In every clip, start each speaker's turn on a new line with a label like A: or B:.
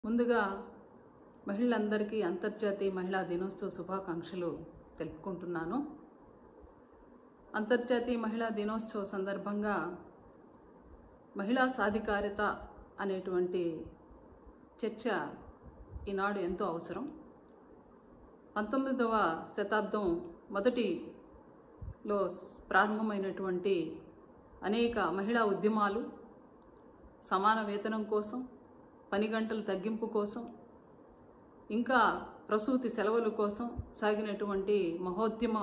A: ముందుగా మహిళలందరికీ అంతర్జాతీయ మహిళా దినోత్సవ శుభాకాంక్షలు తెలుపుకుంటున్నాను అంతర్జాతీయ మహిళా దినోత్సవ సందర్భంగా మహిళా సాధికారిత అనేటువంటి చర్చ ఈనాడు ఎంతో అవసరం పంతొమ్మిదవ శతాబ్దం మొదటిలో ప్రారంభమైనటువంటి అనేక మహిళా ఉద్యమాలు సమాన వేతనం కోసం పని గంటల తగ్గింపు కోసం ఇంకా ప్రసూతి సెలవుల కోసం సాగినటువంటి మహోద్యమ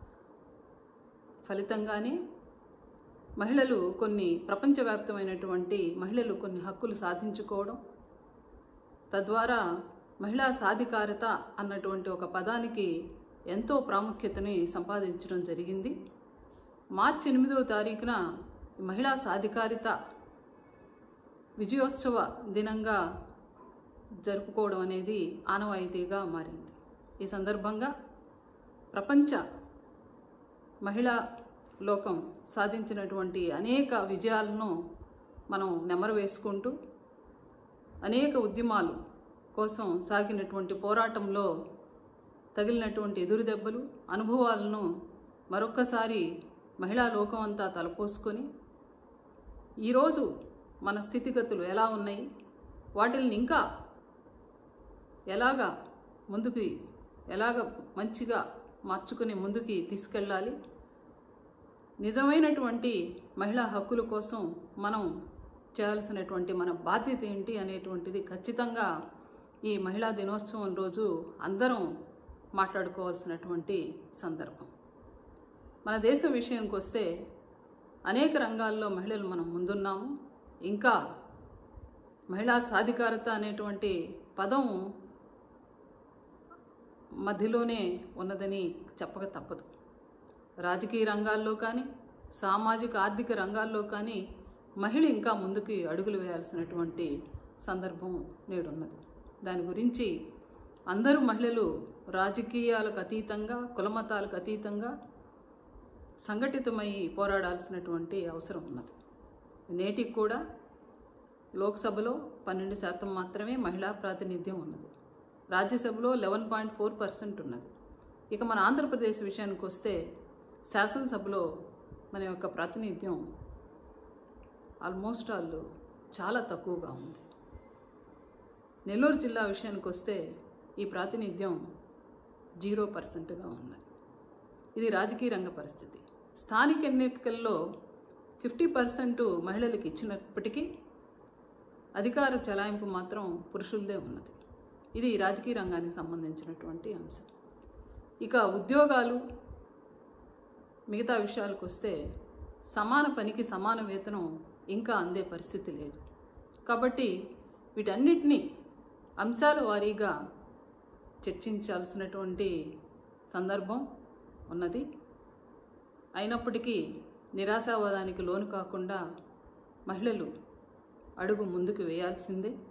A: ఫలితంగానే మహిళలు కొన్ని ప్రపంచవ్యాప్తమైనటువంటి మహిళలు కొన్ని హక్కులు సాధించుకోవడం తద్వారా మహిళా సాధికారత అన్నటువంటి ఒక పదానికి ఎంతో ప్రాముఖ్యతని సంపాదించడం జరిగింది మార్చి ఎనిమిదవ తారీఖున మహిళా సాధికారిత విజయోత్సవ దినంగా జరుపుకోవడం అనేది ఆనవాయితీగా మారింది ఈ సందర్భంగా ప్రపంచ మహిళా లోకం సాధించినటువంటి అనేక విజయాలను మనం నెమరు వేసుకుంటూ అనేక ఉద్యమాలు కోసం సాగినటువంటి పోరాటంలో తగిలినటువంటి ఎదురు దెబ్బలు అనుభవాలను మరొక్కసారి మహిళా లోకం అంతా తలపోసుకొని ఈరోజు మన స్థితిగతులు ఎలా ఉన్నాయి వాటిని ఇంకా ఎలాగా ముందుకి ఎలాగ మంచిగా మార్చుకుని ముందుకి తీసుకెళ్ళాలి నిజమైనటువంటి మహిళా హక్కుల కోసం మనం చేయాల్సినటువంటి మన బాధ్యత ఏంటి అనేటువంటిది ఖచ్చితంగా ఈ మహిళా దినోత్సవం రోజు అందరం మాట్లాడుకోవాల్సినటువంటి సందర్భం మన దేశం విషయానికి వస్తే అనేక రంగాల్లో మహిళలు మనం ముందున్నాము ఇంకా మహిళా సాధికారత అనేటువంటి పదం మధ్యలోనే ఉన్నదని చెప్పక తప్పదు రాజకీయ రంగాల్లో కానీ సామాజిక ఆర్థిక రంగాల్లో కానీ మహిళ ఇంకా ముందుకి అడుగులు వేయాల్సినటువంటి సందర్భం నేడున్నది దాని గురించి అందరూ మహిళలు రాజకీయాలకు అతీతంగా కులమతాలకు అతీతంగా సంఘటితమై పోరాడాల్సినటువంటి అవసరం ఉన్నది నేటికి కూడా లోక్సభలో పన్నెండు శాతం మాత్రమే మహిళా ప్రాతినిధ్యం ఉన్నది రాజ్యసభలో లెవెన్ పాయింట్ ఫోర్ పర్సెంట్ ఉన్నది ఇక మన ఆంధ్రప్రదేశ్ విషయానికి వస్తే శాసనసభలో మన యొక్క ప్రాతినిధ్యం ఆల్మోస్ట్ ఆల్ చాలా తక్కువగా ఉంది నెల్లూరు జిల్లా విషయానికి వస్తే ఈ ప్రాతినిధ్యం జీరో పర్సెంట్గా ఉన్నది ఇది రాజకీయ రంగ పరిస్థితి స్థానిక ఎన్నికల్లో ఫిఫ్టీ పర్సెంట్ మహిళలకు ఇచ్చినప్పటికీ అధికార చలాయింపు మాత్రం పురుషులదే ఉన్నది ఇది రాజకీయ రంగానికి సంబంధించినటువంటి అంశం ఇక ఉద్యోగాలు మిగతా విషయాలకు వస్తే సమాన పనికి సమాన వేతనం ఇంకా అందే పరిస్థితి లేదు కాబట్టి వీటన్నిటినీ అంశాల వారీగా చర్చించాల్సినటువంటి సందర్భం ఉన్నది అయినప్పటికీ నిరాశావాదానికి లోను కాకుండా మహిళలు అడుగు ముందుకు వేయాల్సిందే